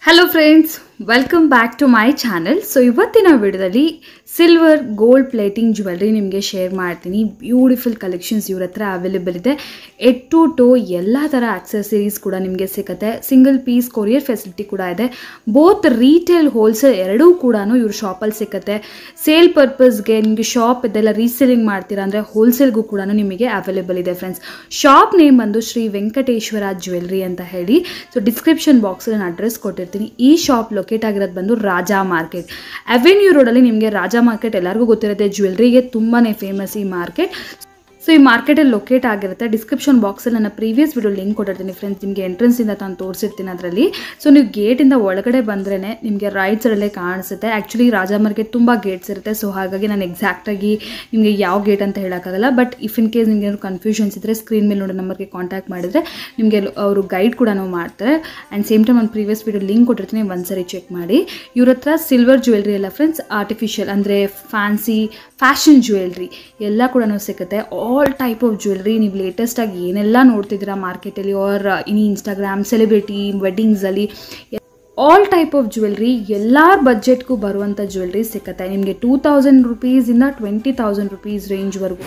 Hello friends welcome back to my channel so ಇವತ್ತಿನ ವಿಡಿಯೋದಲ್ಲಿ silver gold plating jewellery ನಿಮಗೆ share ಮಾಡ್ತೀನಿ beautiful collections ಇವ್ರ ಹತ್ರ ಅವೈಲೇಬಲ್ ಇದೆ ಎಟ್ ಟು ಟೋ ಎಲ್ಲ ಥರ ಆಕ್ಸೆಸರೀಸ್ ಕೂಡ ನಿಮಗೆ ಸಿಗುತ್ತೆ ಸಿಂಗಲ್ ಪೀಸ್ ಕೊರಿಯರ್ ಫೆಸಿಲಿಟಿ ಕೂಡ ಇದೆ ಬೋತ್ ರೀಟೇಲ್ ಹೋಲ್ಸೇಲ್ ಎರಡೂ ಕೂಡ ಇವ್ರ ಶಾಪಲ್ಲಿ ಸಿಗುತ್ತೆ ಸೇಲ್ ಪರ್ಪಸ್ಗೆ ನಿಮಗೆ ಶಾಪ್ ಇದೆಲ್ಲ ರೀಸೇಲಿಂಗ್ ಮಾಡ್ತೀರಾ ಅಂದರೆ ಹೋಲ್ಸೇಲ್ಗೂ ಕೂಡ ನಿಮಗೆ ಅವೈಲೇಬಲ್ ಇದೆ ಫ್ರೆಂಡ್ಸ್ ಶಾಪ್ ನೇಮ್ ಬಂದು ಶ್ರೀ ವೆಂಕಟೇಶ್ವರ ಜ್ಯುವೆಲ್ರಿ ಅಂತ ಹೇಳಿ ಸೊ ಡಿಸ್ಕ್ರಿಪ್ಷನ್ ಬಾಕ್ಸಲ್ಲಿ ನಾನು ಅಡ್ರೆಸ್ ಕೊಟ್ಟಿರ್ತೀನಿ ಈ ಶಾಪ್ ಲೊಕೇಟ್ ಆಗಿರೋದು ಬಂದು ರಾಜಾ ಮಾರ್ಕೆಟ್ ಅವೆನ್ಯೂ ರೋಡಲ್ಲಿ ನಿಮಗೆ ರಾಜಾ ಮಾರ್ಕೆಟ್ ಎಲ್ಲರಿಗೂ ಗೊತ್ತಿರುತ್ತೆ ಜ್ಯುವೆಲ್ರಿಗೆ ತುಂಬಾ ಫೇಮಸ್ ಈ ಮಾರ್ಕೆಟ್ ಸೊ ಈ ಮಾರ್ಕೆಟಲ್ಲಿ ಲೊಕೇಟ್ ಆಗಿರುತ್ತೆ ಡಿಸ್ಕ್ರಿಪ್ಷನ್ ಬಾಕ್ಸಲ್ಲಿ ನನ್ನ ಪ್ರೀವಿಯಸ್ ವಿಡಿಯೋ ಲಿಂಕ್ ಕೊಟ್ಟಿರ್ತೀನಿ ಫ್ರೆಂಡ್ಸ್ ನಿಮಗೆ ಎಂಟ್ರೆನ್ಸಿಂದ ನಾನು ತೋರಿಸಿರ್ತೀನಿ ಅದರಲ್ಲಿ ಸೊ ನೀವು ಗೇಟಿಂದ ಒಳಗಡೆ ಬಂದ್ರೇ ನಿಮಗೆ ರೈಟ್ ಸೈಡಲ್ಲೇ ಕಾಣಿಸುತ್ತೆ ಆ್ಯಕ್ಚುಲಿ ರಾಜಾ ಮಾರ್ಕೆಟ್ ತುಂಬ ಗೇಟ್ಸ್ ಇರುತ್ತೆ ಸೊ ಹಾಗಾಗಿ ನಾನು ಎಕ್ಸಾಕ್ಟಾಗಿ ನಿಮಗೆ ಯಾವ ಗೇಟ್ ಅಂತ ಹೇಳೋಕ್ಕಾಗಲ್ಲ ಬಟ್ ಇಫ್ ಇನ್ ಕೇಸ್ ನಿಮಗೆ ಏನಾದ್ರು ಕನ್ಫ್ಯೂಷನ್ಸ್ ಇದ್ದರೆ ಸ್ಕ್ರೀನ್ ಮೇಲೆ ನೋಡಿ ನಂಬರ್ಗೆ ಕಾಂಟ್ಯಾಕ್ಟ್ ಮಾಡಿದರೆ ನಿಮಗೆ ಅವರು ಗೈಡ್ ಕೂಡ ಮಾಡ್ತಾರೆ ಆ್ಯಂಡ್ ಸೇಮ್ ಟೈಮ್ ಒಂದು ಪ್ರೀವಿಯಸ್ ವಿಡಿಯೋ ಲಿಂಕ್ ಕೊಟ್ಟಿರ್ತೀನಿ ಒಂದ್ಸರಿ ಚೆಕ್ ಮಾಡಿ ಇವ್ರ ಹತ್ರ ಸಿಲ್ವರ್ ಜ್ಯುವೆಲ್ರಿ ಎಲ್ಲ ಫ್ರೆಂಡ್ಸ್ ಆರ್ಟಿಫಿಷಿಯಲ್ ಅಂದರೆ ಫ್ಯಾನ್ಸಿ ಫ್ಯಾಷನ್ ಜ್ಯುವೆಲ್ರಿ ಎಲ್ಲ ಕೂಡ ಸಿಗುತ್ತೆ ಆಲ್ ಟೈಪ್ ಆಫ್ ಜ್ಯುವೆಲ್ರಿ ನೀವು ಲೇಟೆಸ್ಟಾಗಿ ಏನೆಲ್ಲ ನೋಡ್ತಿದ್ದೀರಾ ಮಾರ್ಕೆಟಲ್ಲಿ ಆರ್ ಇನ್ ಇನ್ಸ್ಟಾಗ್ರಾಮ್ ಸೆಲೆಬ್ರಿಟಿ ವೆಡ್ಡಿಂಗ್ಸಲ್ಲಿ ಆಲ್ ಟೈಪ್ ಆಫ್ ಜ್ಯುವೆಲ್ರಿ ಎಲ್ಲ ಬಜೆಟ್ಗೂ ಬರುವಂಥ ಜ್ಯುವೆಲ್ರಿ ಸಿಗುತ್ತೆ ನಿಮಗೆ ಟೂ ತೌಸಂಡ್ ರುಪೀಸಿಂದ ಟ್ವೆಂಟಿ ತೌಸಂಡ್ ರುಪೀಸ್ ರೇಂಜ್ವರೆಗೂ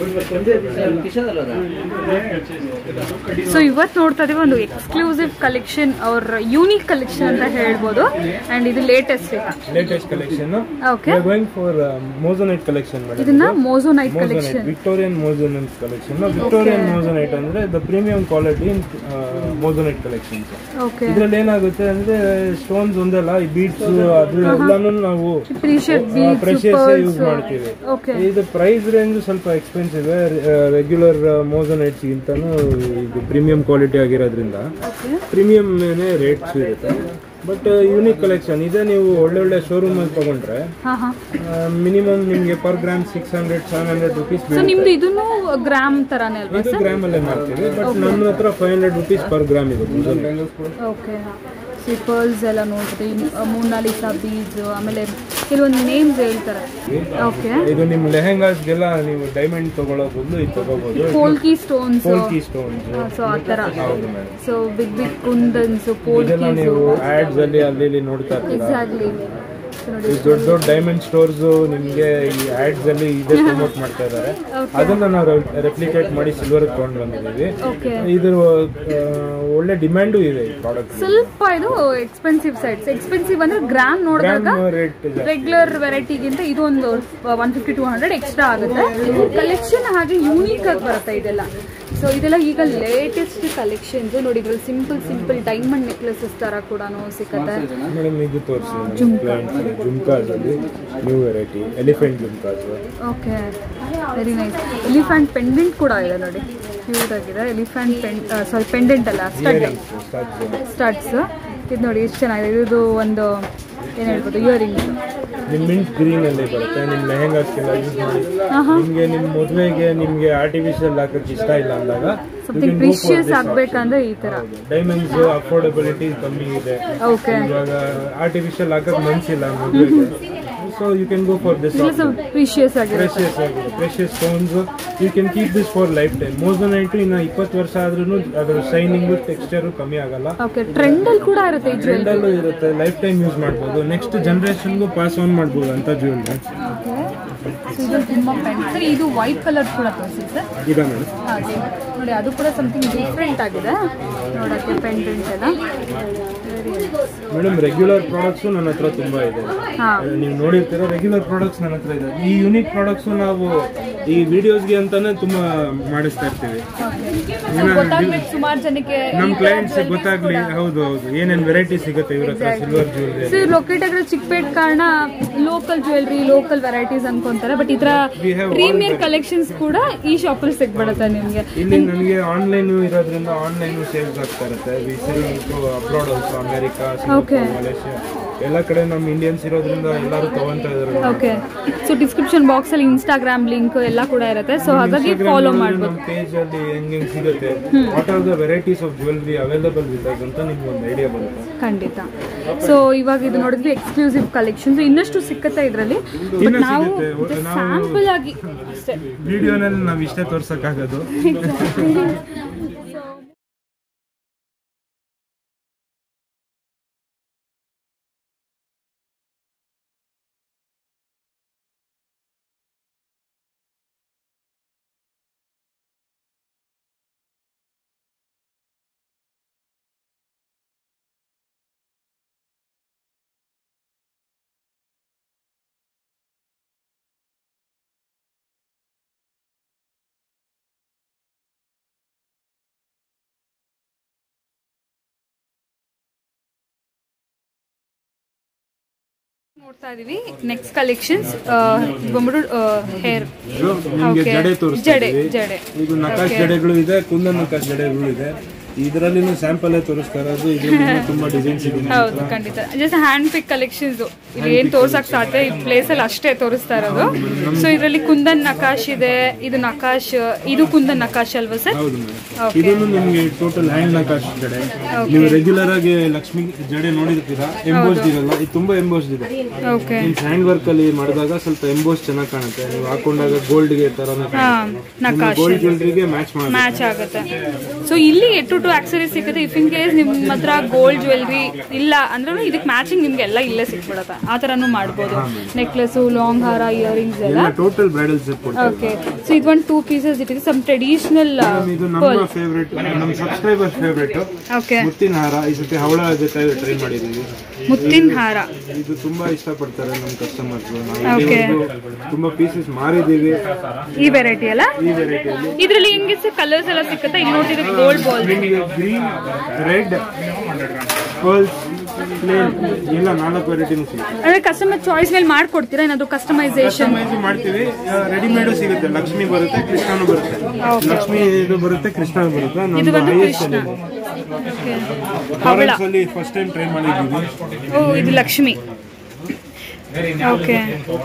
ಸೊ ಇವತ್ತು ನೋಡ್ತಾ ಇದೀವಿ ಒಂದು ಎಕ್ಸ್ಕ್ಲೂಸಿವ್ ಕಲೆಕ್ಷನ್ ಅವ್ರ ಯೂನಿಕ್ ಕಲೆಕ್ಷನ್ ಅಂತ ಹೇಳ್ಬೋದು ಆ್ಯಂಡ್ ಇದು latest latest collection okay going for moissanite collection madam ಇದನ್ನ moissanite moissanite collection Victorian moissanite collection Victorian moissanite ಅಂದ್ರೆ the premium quality moissanite collections okay ಇದ್ರಲ್ಲಿ ಏನಾಗುತ್ತೆ ಅಂದ್ರೆ ಸ್ಟೋನ್ಸ್ ಒಂದಲ್ಲ ಈ ಬೀಡ್ಸ್ ಅದು ಎಲ್ಲಾನು ನಾವು ಪ್ರೀಶಿಯಸ್ ಪ್ರೆಷಿಯಸ್ ಯೂಸ್ ಮಾಡ್ತೀವಿ ಓಕೆ ಇದು ಪ್ರೈಸ್ ರೇಂಜ್ ಸ್ವಲ್ಪ ಎಕ್ಸ್ಪೆನ್ಸಿವ್ ರೆಗ್ಯುಲರ್ ಮೋಸನೈಟ್ಸ್ ಗಿಂತನೂ ಇದು ಪ್ರೀಮಿಯಂ ಕ್ವಾಲಿಟಿ ಆಗಿರೋದ್ರಿಂದ ಓಕೆ ಪ್ರೀಮಿಯಂ ರೇಟ್ಸ್ ಇರುತ್ತೆ ಬಟ್ ಯೂನಿಕ್ ಕಲೆಕ್ಷನ್ ಇದೆ ನೀವು ಒಳ್ಳೆ ಒಳ್ಳೆ ಶೋರೂಮ್ ಅಲ್ಲಿ ತಗೊಂಡ್ರೆ ಹಾಂ ಹಾಂ ಮಿನಿಮಮ್ ನಿಮಗೆ per gram six hundred seven hundred rupees so ನಿಮ್ದು ಇದನ್ನು ಗ್ರಾಮ್ ತರಾನೇ ಅಲ್ವಾ ಇದು ಗ್ರಾಮ್ ಅಲ್ಲೇ ಮಾಡ್ತೀವಿ ಬಟ್ ನಮ್ಮ ಹತ್ರ five hundred rupees per gram ಇದೆ ಓಕೆ ಈ ಪರ್ಲ್ಸ್ ಎಲ್ಲ ನೋಡ್ರಿ ಮೂರ್ನಾಲಿಸಾ ಬೀಸ್ ಆಮೇಲೆ ಕೆಲವೊಂದು ನೇಮ್ಸ್ ಹೇಳ್ತಾರೆ ಓಕೆ ಇದು ನಿಮ್ಮ ಲೆಹೆಂಗಾಸ್ಗೆಲ್ಲ ನೀವು ಡೈಮಂಡ್ ತಗೊಳ್ಳೋ ಬದಲು ಇದು ತಗೋಬಹುದು polki stones polki stones so ಆ ಥರ ಹೌದು madam so big big kundans ಇದೆಲ್ಲ ಪೋಲ್ಕೀಸ್ ನೀವು ಆಡ್ಸ್ ಅಲ್ಲಿ ಅಲ್ಲಿ ಇಲ್ಲಿ ನೋಡ್ತಾ ಇರ್ತೀರಾ ಎಕ್ಸಾಕ್ಟ್ಲಿ ನೋಡಿ ಈ ದೊಡ್ಡ ದೊಡ್ಡ ಡೈಮಂಡ್ ಸ್ಟೋರ್ಸ್ ನಿಮಗೆ ಈ ಆಡ್ಸ್ ಅಲ್ಲಿ ಇದೇ ಪ್ರಮೋಟ್ ಮಾಡ್ತಾ ಇದ್ದಾರೆ ಅದನ್ನ ನಾವು ರೆಪ್ಲಿಕೇಟ್ ಮಾಡಿ ಸಿಲ್ವರ್ ತಗೊಂಡು ಬಂದಿದ್ದೀವಿ ಓಕೆ ಇದ್ರ ಆ, ಒಳ್ಳೆ ಡಿಮ್ಯಾಂಡು ಇದೆ ಈ ಪ್ರಾಡಕ್ಟ್ ಸ್ವಲ್ಪ ಇದು ಎಕ್ಸ್ಪೆನ್ಸಿವ್ ಸೈಡ್ಸ್ ಎಕ್ಸ್ಪೆನ್ಸಿವ್ ಅಂದ್ರೆ ಗ್ರಾಮ್ ನೋಡಿದಾಗ ಗ್ರಾಮ್ ರೇಟ್ ರೆಗ್ಯುಲರ್ ವೆರೈಟಿಗಿಂತ ಇದು ಒಂದು one fifty two hundred extra ಆಗುತ್ತೆ ಕಲೆಕ್ಷನ್ ಹಾಗೆ ಯೂನಿಕ್ ಆಗಿ ಬರುತ್ತೆ ಇದೆಲ್ಲ ಸೊ ಇದೆಲ್ಲ ಈಗ ಲೇಟೆಸ್ಟ್ ಕಲೆಕ್ಷನ್ಸ್ ನೋಡಿ ಇದ್ರಲ್ಲಿ ಸಿಂಪಲ್ ಸಿಂಪಲ್ ಡೈಮಂಡ್ ನೆಕ್ಲೆಸಸ್ ತರ ಕೂಡ ಸಿಕ್ಕತ್ತೆ ಮೇಡಮ್ ಇದು ತೋರಿಸಿ ಜುಮ್ಕಾಸ್ ಅಲ್ಲಿ new variety elephant jhumkas okay very nice elephant pendant ಕೂಡ ಇದೆ ನೋಡಿ ಕ್ಯೂಟ್ ಆಗಿದೆ ಎಲಿಫೆಂಟ್ ಪೆಂಡ್ ಸಾರಿ ಪೆಂಡೆಂಟ್ ಅಲ್ಲ ಸ್ಟಡ್ ಸ್ಟಡ್ಸ್ ಇದು ನೋಡಿ ಎಷ್ಟು ಚೆನ್ನಾಗಿದೆ ಇದು ಒಂದು ಏನು ಹೇಳ್ಬೋದು ಇಯರಿಂಗ್ಸ್ ನಿಮ್ ಮಿಂಟ್ ಗ್ರೀನ್ ಅಲ್ಲಿ ಬರುತ್ತೆ ನಿಮ್ ಲೆಹೆಂಗಾಸ್ಗೆಲ್ಲ ಯೂಸ್ ಮಾಡಿ ನಿಮ್ಗೆ ನಿಮ್ ಮದುವೆಗೆ ನಿಮ್ಗೆ ಆರ್ಟಿಫಿಷಿಯಲ್ ಹಾಕಕ್ ಇಷ್ಟ ಇಲ್ಲ ಅಂದಾಗ ಸಮಥಿಂಗ್ ಪ್ರಿಷಿಯಸ್ ಆಗ್ಬೇಕಂದ್ರೆ ಈ ತರ ಡೈಮಂಡ್ಸ್ ಅಫೋರ್ಡಬಿಲಿಟಿ ಕಮ್ಮಿ ಇದೆ ಓಕೆ ಇವಾಗ ಆರ್ಟಿಫಿಷಿಯಲ್ ಹಾಕಕ್ ಮನ್ಸಿಲ್ಲ ಮದುವೆಗೆ so you can go for this ಇಲ್ಲ ಸ್ವಲ್ಪ ಪ್ರಿಷಿಯಸ್ ಆಗಿದೆ ಪ್ರೆಷಿಯಸ್ ಆಗಿದೆ precious stones you can keep this for lifetime moissanite ಇನ್ನು ಇಪ್ಪತ್ತು ವರ್ಷ ಆದ್ರೂ ಅದರ ಶೈನಿಂಗ್ ಟೆಕ್ಸ್ಚರ್ ಕಮ್ಮಿ ಆಗಲ್ಲ ಓಕೆ ಟ್ರೆಂಡ್ ಅಲ್ಲಿ ಕೂಡ ಇರುತ್ತೆ ಈ ಜ್ಯುವೆಲ್ ಟ್ರೆಂಡಲ್ಲೂ ಇರುತ್ತೆ ಲೈಫ್ ಟೈಮ್ ಯೂಸ್ ಮಾಡ್ಬೋದು ನೆಕ್ಸ್ಟ್ ಜನರೇಷನ್ಗೂ ಪಾಸ್ ಆನ್ ಮಾಡ್ಬೋದು ಅಂತ ಜ್ಯುವೆಲ್ರಿ ಇದು ತುಂಬ ಪೆಂಡ್ ಸರ್ ಇದು ವೈಟ್ ಕಲರ್ ಕೂಡ ತೋರಿಸಿ ಸರ್ ಇದೆ ಮೇಡಮ್ ಹಾಗೆ ನೋಡಿ ಅದು ಕೂಡ ಸಮಥಿಂಗ್ ಡಿಫ್ರೆಂಟ್ ಆಗಿದೆ ನೋಡೋಕ್ಕೆ ಪೆಂಡೆಂಟ್ ಎಲ್ಲ ಮೇಡಮ್ ರೆಗ್ಯುಲರ್ ಪ್ರಾಡಕ್ಟ್ಸು ನನ್ನ ಹತ್ರ ತುಂಬಾ ಇದೆ ಹಾಂ ನೀವು ನೋಡಿರ್ತೀರ ರೆಗ್ಯುಲರ್ ಪ್ರಾಡಕ್ಟ್ಸ್ ನನ್ನ ಹತ್ರ ಇದೆ ಈ ಯೂನಿಕ್ ಪ್ರಾಡಕ್ಟ್ಸು ನಾವು ಈ ವಿಡಿಯೋಸ್ಗೆ ಅಂತಾನೆ ತುಂಬಾ ಮಾಡಿಸ್ತಾ ಇರ್ತೀವಿ ಗೊತ್ತಾಗ್ಬೇಕು ಸುಮಾರು ಜನಕ್ಕೆ ನಮ್ಮ ಕ್ಲೈಂಟ್ಸ್ ಗೊತ್ತಾಗ್ಲಿ ಹೌದು ಹೌದು ಏನೇನ್ ವೆರೈಟಿ ಸಿಗುತ್ತೆ ಇವ್ರ ಹತ್ರ ಸಿಲ್ವರ್ ಜ್ಯುವೆಲ್ರಿ ಸೊ ಲೊಕೇಟ್ ಆಗಿರೋ ಚಿಕ್ಕಪೇಟ್ ಕಾರಣ ಲೋಕಲ್ ಜ್ಯುವೆಲ್ರಿ ಲೋಕಲ್ ವೆರೈಟೀಸ್ ಅನ್ಕೊಂತಾರೆ ಬಟ್ ಈ ಥರ We have ಪ್ರೀಮಿಯರ್ ಕಲೆಕ್ಷನ್ಸ್ ಕೂಡ ಈ ಶಾಪಲ್ಲಿ ಸಿಗ್ಬಿಡುತ್ತೆ ನಿಮಗೆ ಇಲ್ಲಿ ನನಗೆ ಆನ್ಲೈನ್ ಇರೋದ್ರಿಂದ ಆನ್ಲೈನ್ ಸೇಲ್ಸ್ ಆಗ್ತಾ ಇರುತ್ತೆ we sell abroad also America Okay. Malaysia ಎಲ್ಲ ಕಡೆ ನಮ್ಮ ಇಂಡಿಯನ್ಸ್ ಇರೋದ್ರಿಂದ ಎಲ್ಲರೂ ತಗೊಂತಾ ಇದಾರೆ ಓಕೆ ಸೊ ಡಿಸ್ಕ್ರಿಪ್ಷನ್ ಬಾಕ್ಸಲ್ಲಿ ಇನ್ಸ್ಟಾಗ್ರಾಮ್ ಲಿಂಕ್ ಎಲ್ಲ ಕೂಡ ಇರುತ್ತೆ ಸೊ ಹಾಗಾಗಿ ಫಾಲೋ ಮಾಡ್ಬೋದು ನಮ್ಮ ಪೇಜ್ ಅಲ್ಲಿ ಹೆಂಗ್ ಹೆಂಗ್ ಸಿಗುತ್ತೆ what are the varieties of jewellery available with ಅಂತ ನಿಮ್ಗೆ ಒಂದು ಐಡಿಯಾ ಬರುತ್ತೆ ಖಂಡಿತ ಸೊ ಇವಾಗ ಇದು ನೋಡಿದ್ವಿ ಎಕ್ಸ್ಕ್ಲೂಸಿವ್ ಕಲೆಕ್ಷನ್ಸ್ ಇನ್ನಷ್ಟು ಸಿಕ್ಕತ್ತೆ ಇದರಲ್ಲಿ ಬಟ್ ಇನ್ನೂ ನಾವು ಸಿಗುತ್ತೆ. ನಾವು- ಸ್ಯಾಂಪಲ್ ಆಗಿ ಅಷ್ಟೇ ವಿಡಿಯೋನಲ್ಲಿ ನಾವು ಇಷ್ಟೇ ತೋರ್ಸಕ್ಕಾಗೋದು ನೋಡ್ತಾ ಇದೀವಿ ನೆಕ್ಸ್ಟ್ ಕಲೆಕ್ಷನ್ಸ್ ಬಂದ್ಬಿಟ್ಟು ಹೇರ್ ಇದು ನಿಮ್ಗೆ Okay. ಜಡೆ ತೋರಿಸ್ತಾ ಜಡೆ, ಇದೀವಿ. ಜಡೆ. ಇದು ನಕಾಶ್ ಜಡೆಗಳು ಇದೆ ಕುಂದನ್ ನಕಾಶ್ ಜಡೆಗಳು ಇದೆ ಇದರಲ್ಲಿನೂ ಸ್ಯಾಂಪಲ್ ತೋರಿಸ್ತಾ ಇರೋದು ಇದರಲ್ಲಿ ತುಂಬಾ ಡಿಸೈನ್ಸ್ ಇದೆ ನಮ್ಮ ಹೌದು ಹತ್ರ. ಖಂಡಿತ ಜಸ್ಟ್ ಹ್ಯಾಂಡ್ ಪಿಕ್ ಕಲೆಕ್ಷನ್ಸ್ ಇಲ್ಲಿ ಏನ್ ತೋರ್ಸಕ್ ಸಾಧ್ಯ ಈ ಪ್ಲೇಸ್ ಅಲ್ಲಿ ಅಷ್ಟೇ ತೋರಿಸ್ತಾ ಇರೋದು ಸೊ ಇದರಲ್ಲಿ ಕುಂದನ್ ನಕಾಶ್ ಇದೆ ಇದು ನಕಾಶ್ ಇದು ಕುಂದನ್ ನಕಾಶ್ ಅಲ್ವಾ ಸರ್ ಹೌದು ಮೇಡಮ್ Okay. ಇದನ್ನು ನಿಮ್ಗೆ ಟೋಟಲ್ ಹ್ಯಾಂಡ್ ನಕಾಶ್ ಜಡೆ ನೀವು ರೆಗ್ಯುಲರ್ ಆಗಿ ಲಕ್ಷ್ಮಿ ಜಡೆ ನೋಡಿರ್ತೀರಾ ಎಂಬೋಸ್ಡ್ ಇರಲ್ಲ ಇದು ತುಂಬಾ ಎಂಬೋಸ್ಡ್ ಇದೆ ಓಕೆ ನಿಮ್ ಹ್ಯಾಂಡ್ ವರ್ಕ್ ಅಲ್ಲಿ ಮಾಡಿದಾಗ ಸ್ವಲ್ಪ ಎಂಬೋಸ್ ಚೆನ್ನಾಗಿ ಕಾಣುತ್ತೆ ನೀವು ಹಾಕೊಂಡಾಗ ಗೋಲ್ಡ್ ಗೆ ತರನೇ ಹಾ ನಕಾಶ್ ಗೋಲ್ಡ್ ಜ್ಯುವೆಲ್ರಿಗೆ ಮ್ಯಾಚ್ ಮಾಡಿ ಮ್ಯಾಚ್ ಆಗುತ್ತೆ ಸೊ ಇಲ್ಲಿ ಟು ಟು ಆಕ್ಸರೀಸ್ ಸಿಗುತ್ತೆ ಇಫ್ ಇನ್ ಕೇಸ್ ನಿಮ್ಮ ಹತ್ರ ಗೋಲ್ಡ್ ಜ್ಯುವೆಲ್ರಿ ಇಲ್ಲ ಅಂದ್ರೆ ಇದಕ್ಕೆ ಮ್ಯಾಚಿಂಗ್ ನಿಮ್ಗೆ ಎಲ್ಲ ಇಲ್ಲೇ ಸಿಕ್ಬಿಡುತ್ತೆ ಆ ಥರನೂ ಮಾಡ್ಬೋದು ನೆಕ್ಲೆಸು ಲಾಂಗ್ ಹಾರ ಇಯರಿಂಗ್ಸ್ ಎಲ್ಲ ಎಲ್ಲ ಟೋಟಲ್ ಬ್ರೈಡಲ್ ಸೆಟ್ ಕೊಡ್ತೀವಿ ಓಕೆ ಸೊ ಇದು ಒಂದು ಟೂ ಪೀಸಸ್ ಇಟ್ಟಿದೆ ಸಮ್ ಟ್ರೆಡಿಷನಲ್ ಮೇಡಮ್, ಇದು ನಮ್ಮ ಫೇವ್ರೆಟ್ ನಮ್ಮ ಸಬ್ಸ್ಕ್ರೈಬರ್ ಫೇವ್ರೆಟ್ ಓಕೆ ಮುತ್ತಿನ ಹಾರ ಈ ಸತಿ ಹವಳ ಜೊತೆ ಟ್ರೈ ಮಾಡಿದೀವಿ ಮುತ್ತಿನ ಹಾರ ಇದು ತುಂಬಾ ಇಷ್ಟಪಡ್ತಾರೆ ನಮ್ಮ ಕಸ್ಟಮರ್ಸ್ Okay. ತುಂಬಾ ಪೀಸಸ್ ಮಾರಿದೀವಿ ಈ ವೆರೈಟಿ ಅಲ್ಲ ಈ ವೆರೈಟಿಯಲ್ಲಿ ಇದ್ರಲ್ಲಿ ಹೆಂಗೆ ಕಲರ್ಸ್ ಎಲ್ಲ ಸಿಗುತ್ತೆ ಇಲ್ಲಿ ನೋಡಿದ್ರೆ ಗೋಲ್ಡ್ ಬಾಲ್ ನಿಮಗೆ ಗ್ರೀನ್ ರೆಡ್ ಪರ್ಲ್ಸ್ ಪ್ಲೇನ್ ಎಲ್ಲ ನಾಲ್ಕು ವೆರೈಟಿನೂ ಸಿಗುತ್ತೆ ಅಂದ್ರೆ ಕಸ್ಟಮರ್ ಚಾಯ್ಸ್ ಮೇಲೆ ಮಾಡ್ಕೊಡ್ತೀರಾ ಏನಾದ್ರು ಕಸ್ಟಮೈಸೇಷನ್ ಕಸ್ಟಮೈಸ್ ಮಾಡ್ತೀವಿ ರೆಡಿಮೇಡು ಸಿಗುತ್ತೆ ಲಕ್ಷ್ಮಿ ಬರುತ್ತೆ ಕೃಷ್ಣನು ಬರುತ್ತೆ ಲಕ್ಷ್ಮಿ ಇದು ಬರುತ್ತೆ ಕೃಷ್ಣ ಬರುತ್ತೆ ಇದು ನಮ್ದು ಬಂದು highest ಕೃಷ್ಣ ಅಲ್ಲಿ ಇದೆ. ಓಕೆ ಹವಳ Florence ಅಲ್ಲಿ ಫಸ್ಟ್ ಟೈಮ್ ಟ್ರೈ ಮಾಡಿದ್ದೀವಿ ಓ ಇದು ಲಕ್ಷ್ಮಿ ಓಕೆ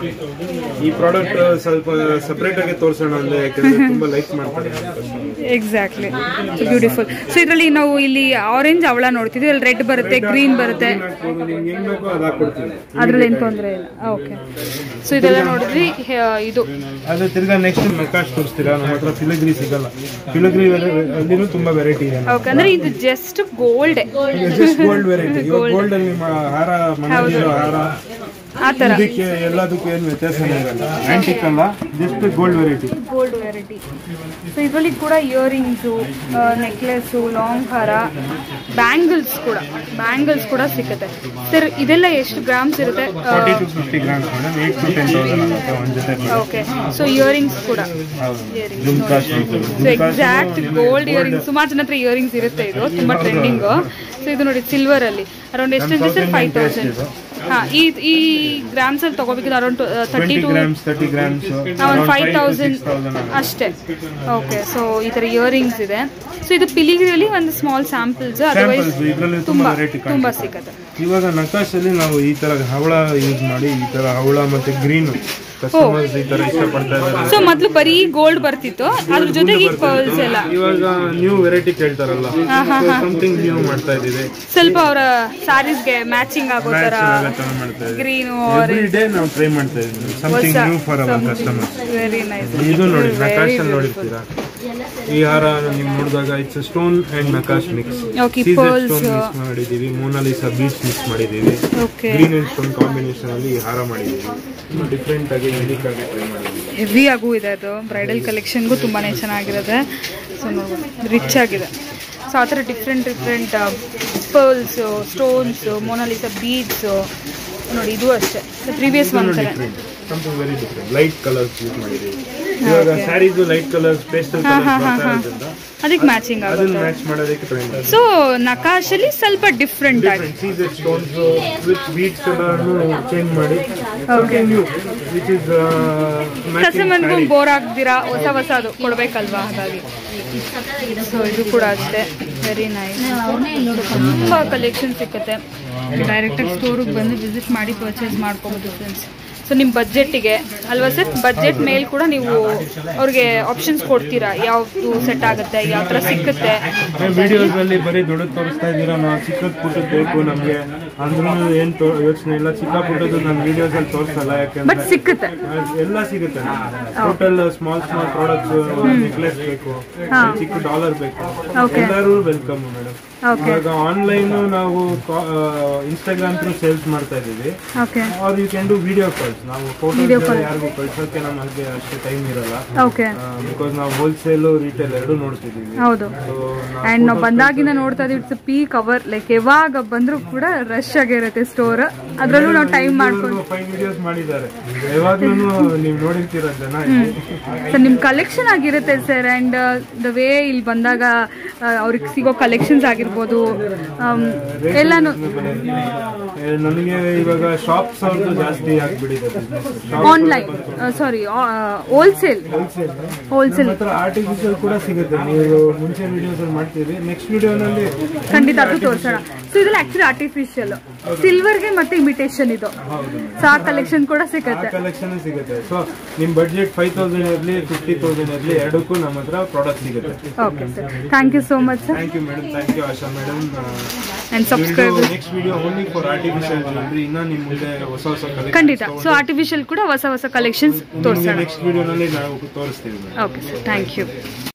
ಈ ಪ್ರಾಡಕ್ಟ್ ಸ್ವಲ್ಪ ಸಪರೇಟ್ ಆಗಿ ತೋರಿಸೋಣ ಅಂದ್ರೆ ಯಾಕಂದ್ರೆ ತುಂಬಾ ಲೈಕ್ ಮಾಡ್ತಾರೆ ಎಕ್ಸಾಕ್ಟ್ಲಿ ಬ್ಯೂಟಿಫುಲ್ ಸೊ ಇದರಲ್ಲಿ ನಾವು ಇಲ್ಲಿ ಆರೆಂಜ್ ಅವಳ ನೋಡ್ತಿದ್ವಿ ಇಲ್ಲಿ ರೆಡ್ ಬರುತ್ತೆ ಗ್ರೀನ್ ಬರುತ್ತೆ ಹಾಕ್ಬೋದು ನಿಮ್ಗೆ ಹೆಂಗ್ ಬೇಕೋ ಅದು ಹಾಕೊಡ್ತೀವಿ ಅದ್ರಲ್ಲಿ ಏನು ತೊಂದರೆ ಇಲ್ಲ ಓಕೆ ಸೊ ಇದೆಲ್ಲ ನೋಡಿದ್ರಿ ಹೆ- ಇದು ಅದೇ ತಿರ್ಗಾ ನೆಕ್ಸ್ಟ್ ಮೆಕಾಶ್ ತೋರಿಸ್ತೀರಾ ನಮ್ಮ ಹತ್ರ ಫಿಲಗ್ರಿ ಸಿಗಲ್ಲ ಫಿಲಗ್ರಿ ಅಲ್ಲಿನೂ ತುಂಬಾ ವೆರೈಟಿ ಇದೆ ಓಕೆ ಅಂದ್ರೆ ಇದು just gold just gold variety gold ಅಲ್ಲಿ ಮ- ಹಾರ ಮನೆಯಲ್ಲಿರೋ ಹಾರ ಆ ಥರ ಇದಕ್ಕೆ ಎಲ್ಲದಕ್ಕೂ ಏನು ವ್ಯತ್ಯಾಸನೇ ಇರಲ್ಲ ಆಂಟಿಕ್ ಅಲ್ಲ just gold variety gold variety so ಇದರಲ್ಲಿ ಕೂಡ ಇಯರಿಂಗ್ಸು ನೆಕ್ಲೆಸ್ಸು ಲಾಂಗ್ ಹಾರ ಬ್ಯಾಂಗಲ್ಸ್ ಕೂಡ ಬ್ಯಾಂಗಲ್ಸ್ ಕೂಡ ಸಿಗುತ್ತೆ ಸರ್ ಇದೆಲ್ಲ ಎಷ್ಟು ಗ್ರಾಮ್ಸ್ ಇರುತ್ತೆ forty to fifty grams madam eight to ten thousand ಆಗುತ್ತೆ ಒಂದು ಜೊತೆ ಓಕೆ ಸೊ ಇಯರಿಂಗ್ಸ್ ಕೂಡ ಹೌದು Earrings jhumkas so exact gold earrings ಸುಮಾರು ಜನ ಹತ್ರ ಇಯರಿಂಗ್ಸ್ ಇರುತ್ತೆ ಇದು ತುಂಬಾ ಟ್ರೆಂಡಿಂಗು ಸೊ ಇದು ನೋಡಿ ಸಿಲ್ವರ್ ಅಲ್ಲಿ ಅರೌಂಡ್ ಎಷ್ಟು ಇದೆ ಸರ್ ಫೈವ್ ತೌಸಂಡ್ ಹಾ ಈ ಈ ಗ್ರಾಮ್ಸ್ ಅಲ್ಲಿ ತಗೋಬೇಕಿದ್ರೆ around thirty twenty two grams thirty grams ಒಂದು ಫೈವ್ ತೌಸಂಡ್ ಅಷ್ಟೇ ಓಕೆ ಸೊ ಈ ಥರ ಇಯರಿಂಗ್ಸ್ ಇದೆ ಸೊ ಇದು ಪಿಲಿಗ್ರಿಯಲ್ಲಿ ಒಂದು ಸ್ಮಾಲ್ ಸ್ಯಾಂಪಲ್ಸ್ ಅದರ್ವೈಸ್ ಸ್ಯಾಂಪಲ್ಸ್ ಇದರಲ್ಲಿ ತುಂಬಾ ತುಂಬಾ ವೆರೈಟಿ ತುಂಬಾ ಸಿಗುತ್ತೆ ಇವಾಗ ನಕಾಶಲ್ಲಿ ನಾವು ಈ ತರ ಹವಳ ಯೂಸ್ ಮಾಡಿ ಈ ತರ ಹವಳ ಮತ್ತೆ ಗ್ರೀನ್ ಕಸ್ಟಮರ್ಸ್ ಈ ತರ ಇಷ್ಟಪಡ್ತಾ ಇದ್ದಾರೆ ಸೊ ಮೊದಲು ಬರೀ ಗೋಲ್ಡ್ ಬರ್ತಿತ್ತು ಅದ್ರ ಜೊತೆಗೆ ಈ ಪರ್ಲ್ಸ್ ಎಲ್ಲ ಇವಾಗ ನ್ಯೂ ವೆರೈಟಿ ಕೇಳ್ತಾರಲ್ಲ ಸಮಥಿಂಗ್ ನ್ಯೂ ಮಾಡ್ತಾ ಇದೀವಿ ಸ್ವಲ್ಪ ಅವರ ಸ್ಯಾರೀಸ್ಗೆ ಮ್ಯಾಚಿಂಗ್ ಆಗೋ ಥರ ತರ ಮಾಡ್ತಾ ಇದೀವಿ ಗ್ರೀನು ಎವ್ರಿ ಡೇ ನಾವು ಟ್ರೈ ಮಾಡ್ತಾ ಇದೀವಿ something new for our customers very nice ಇದು ನೋಡಿ ನಕಾಶ್ ಅಲ್ಲಿ ನೋಡಿರ್ತೀರಾ ಈ ಹಾರ ನೀವು ನೋಡಿದಾಗ it's stone and nakash mix Okay, seeded pearls. Stone mix ಮಾಡಿದೀವಿ ಮೋನಾಲಿಸಾ ಬೀಚ್ ಮಿಕ್ಸ್ ಮಾಡಿದೀವಿ okay green and stone combination ಅಲ್ಲಿ ಈ ಹಾರ ಮಾಡಿದೀವಿ ಡಿಫ್ರೆಂಟ್ ಆಗಿ ಯುನಿಕ್ ಆಗಿ ಟ್ರೈ ಮಾಡಿದೀವಿ ಹೆವಿ ಆಗೂ ಇದೆ ಅದು ಬ್ರೈಡಲ್ ಕಲೆಕ್ಷನ್ಗೂ ತುಂಬಾ ಚೆನ್ನಾಗಿರುತ್ತೆ ಸೊ ನೋಡ್ಬೋದು ರಿಚ್ ಆಗಿದೆ ಸೊ ಆ ಥರ different different pearls stones Monalisa beads ನೋಡಿ ಇದು ಅಷ್ಟೇ ಪ್ರೀವಿಯಸ್ ಒನ್ ಥರ something very different light colours use ಮಾಡಿದೀವಿ ಇವಾಗ saris light colours pastel colours ಬರ್ತಾ ಇರೋದ್ರಿಂದ ಅದಕ್ಕೆ ಮ್ಯಾಚಿಂಗ್ ಆಗುತ್ತೆ ಅದನ್ನ ಮ್ಯಾಚ್ ಮಾಡೋದಕ್ಕೆ ಟ್ರೈ ಮಾಡಿದ್ವಿ ಸೊ ನಕಾಶಲ್ಲಿ ಸ್ವಲ್ಪ ಡಿಫ್ರೆಂಟ್ ಆಗಿ ಸೀಸೆಡ್ ಸ್ಟೋನ್ಸ್ ವಿತ್ ಬೀಟ್ಸ್ ಎಲ್ಲಾನು ಚೇಂಜ್ ಮಾಡಿ ಸಮಥಿಂಗ್ ನ್ಯೂ ವಿಚ್ ಇಸ್ ಕಸ್ಟಮರ್ಗೂ ಬೋರ್ ಆಗ್ದಿರಾ ಹೊಸ ಹೊಸದು ಕೊಡ್ಬೇಕಲ್ವಾ ಹಾಗಾಗಿ ಸೊ ಇದು ಕೂಡ ಅಷ್ಟೇ ವೆರಿ ನೈಸ್ ತುಂಬ ಕಲೆಕ್ಷನ್ ಸಿಕ್ಕುತ್ತೆ ಡೈರೆಕ್ಟಾಗಿ ಸ್ಟೋರಿಗೆ ಬಂದು ವಿಸಿಟ್ ಮಾಡಿ ಪರ್ಚೇಸ್ ಮಾಡ್ಕೋಬೋದು ಫ್ರೆಂಡ್ಸ್ ಸೊ ನಿಮ್ಮ ಬಜೆಟ್ಟಿಗೆ ಅಲ್ವಾ ಸರ್ ಬಜೆಟ್ ಮೇಲೆ ಕೂಡ ನೀವು ಅವ್ರಿಗೆ ಆಪ್ಷನ್ಸ್ ಕೊಡ್ತೀರಾ ಯಾವುದು ಸೆಟ್ ಆಗುತ್ತೆ ಯಾವ ಥರ ಸಿಕ್ಕುತ್ತೆ ವಿಡಿಯೋಸ್ ಅಲ್ಲಿ ಬರೀ ದೊಡ್ಡದು ತೋರಿಸ್ತಾ ಇದ್ದೀರಾ ನಾವು ಚಿಕ್ಕದ್ ಪುಟ್ಟದ್ ಬೇಕು ನಮ್ಗೆ ಅಂದ್ರೂ ಏನ್ ತೋ- ಯೋಚನೆ ಇಲ್ಲ ಚಿಕ್ಕ ಪುಟ್ಟದ್ದು ನಾನು ವಿಡಿಯೋಸ್ ಅಲ್ಲಿ ತೋರಿಸಲ್ಲ ಬಟ್ ಯಾಕಂದ್ರೆ ಸಿಕ್ಕುತ್ತೆ ಎಲ್ಲ ಸಿಗುತ್ತೆ total small small products necklace ಬೇಕು ಚಿಕ್ಕ ಡಾಲರ್ ಬೇಕು Okay. ಎಲ್ಲರೂ ವೆಲ್ಕಮ್ ಮೇಡಮ್ ಓಕೆ ಇವಾಗ ಆನ್ಲೈನ್ ನಾವು ಇನ್ಸ್ಟಾಗ್ರಾಮ್ ಥ್ರೂ ಸೇಲ್ಸ್ ಮಾಡ್ತಾ ಇದೀವಿ okay are you can do video calls ನಾವು ಫೋಟೋ ಯಾರಿಗೂ ಕಳ್ಸೋಕೆ ನಮಗೆ ಅಷ್ಟು ಟೈಮ್ ಇರಲ್ಲ ಓಕೆ ಬಿಕಾಸ್ ನಾವು ಹೋಲ್ಸೇಲ್ ರಿಟೇಲ್ ಎರಡು ನೋಡ್ತಿದೀವಿ ಹೌದು ಸೊ ಆ್ಯಂಡ್ ನಾವು ಬಂದಾಗಿಂದ ನೋಡ್ತಾ ಇದೀವಿ ಇಟ್ಸ್ ಪೀಕ್ ಅವರ್ ಲೈಕ್ ಯಾವಾಗ ಬಂದರೂ ಕೂಡ ರಶ್ ಆಗಿರುತ್ತೆ ಸ್ಟೋರ್ ಅದರಲ್ಲೂ ನಾವು ಟೈಮ್ ಮಾಡ್ಕೊಂಡು ಫೈವ್ ವಿಡಿಯೋಸ್ ಮಾಡಿದ್ದಾರೆ ಯಾವಾಗ್ಲೂ ನೀವು ನೋಡಿರ್ತೀರ ಜನ ಇಲ್ಲಿ. ಸರ್ ನಿಮ್ಮ ಕಲೆಕ್ಷನ್ ಆಗಿರುತ್ತೆ ಸರ್ ಆ್ಯಂಡ್ ದ ವೇ ಇಲ್ಲಿ ಬಂದಾಗ ಅವ್ರಿಗೆ ಸಿಗೋ ಕಲೆಕ್ಷನ್ಸ್ ಆಗಿರ್ಬೋದು ಆಮ್, ಎಲ್ಲಾನು ನನಗೆ ಇವಾಗ ಶಾಪ್ಸ್ ಅವ್ರದ್ದು ಜಾಸ್ತಿ ಆಗ್ಬಿಟ್ಟಿದೆ business online sorry wholesale wholesale ಹತ್ರ ಆರ್ಟಿಫಿಷಿಯಲ್ ಕೂಡ ಸಿಗುತ್ತೆ ನೀವು ಮುಂಚೆ ವಿಡಿಯೋಸ್ ಅಲ್ಲಿ ಮಾಡ್ತೀವಿ ನೆಕ್ಸ್ಟ್ ವಿಡಿಯೋನಲ್ಲಿ ಖಂಡಿತ ಅದು ತೋರಿಸೋಣ ಸೊ ಇದೆಲ್ಲ ಆಕ್ಚುಲಿ ಆರ್ಟಿಫಿಷಿಯಲ್ ಸಿಲ್ವರ್ಗೆ ಮತ್ತೆ ಇಮಿಟೇಷನ್ ಇದು ಸೊ ಆ ಕಲೆಕ್ಷನ್ ಕೂಡ ಆ ಸಿಗುತ್ತೆ ಕಲೆಕ್ಷನ್ ಸಿಗುತ್ತೆ ಸೊ ನಿಮ್ ಬಡ್ಜೆಟ್ ಫೈವ್ ತೌಸಂಡ್ ಇರಲಿ ಫಿಫ್ಟಿ ತೌಸಂಡ್ ಇರಲಿ ಎರಡಕ್ಕೂ ನಮ್ಮ ಹತ್ರ ಪ್ರಾಡಕ್ಟ್ ಸಿಗುತ್ತೆ okay sir thank you so much sir thank you madam thank you Asha madam and subscribe next video only for artificial jewellery ಇನ್ನ ನಿಮ್ ಮುಂದೆ ಹೊಸ ಹೊಸ ಖಂಡಿತ ಕಲೆಕ್ಷನ್ ಸೊ ಆರ್ಟಿಫಿಷಿಯಲ್ ಕೂಡ ಹೊಸ ಹೊಸ ಕಲೆಕ್ಷನ್ಸ್ ತೋರಿಸೋಣ ನೆಕ್ಸ್ಟ್ ವಿಡಿಯೋನಲ್ಲಿ ನಾವು ತೋರಿಸ್ತೀವಿ madam okay sir thank you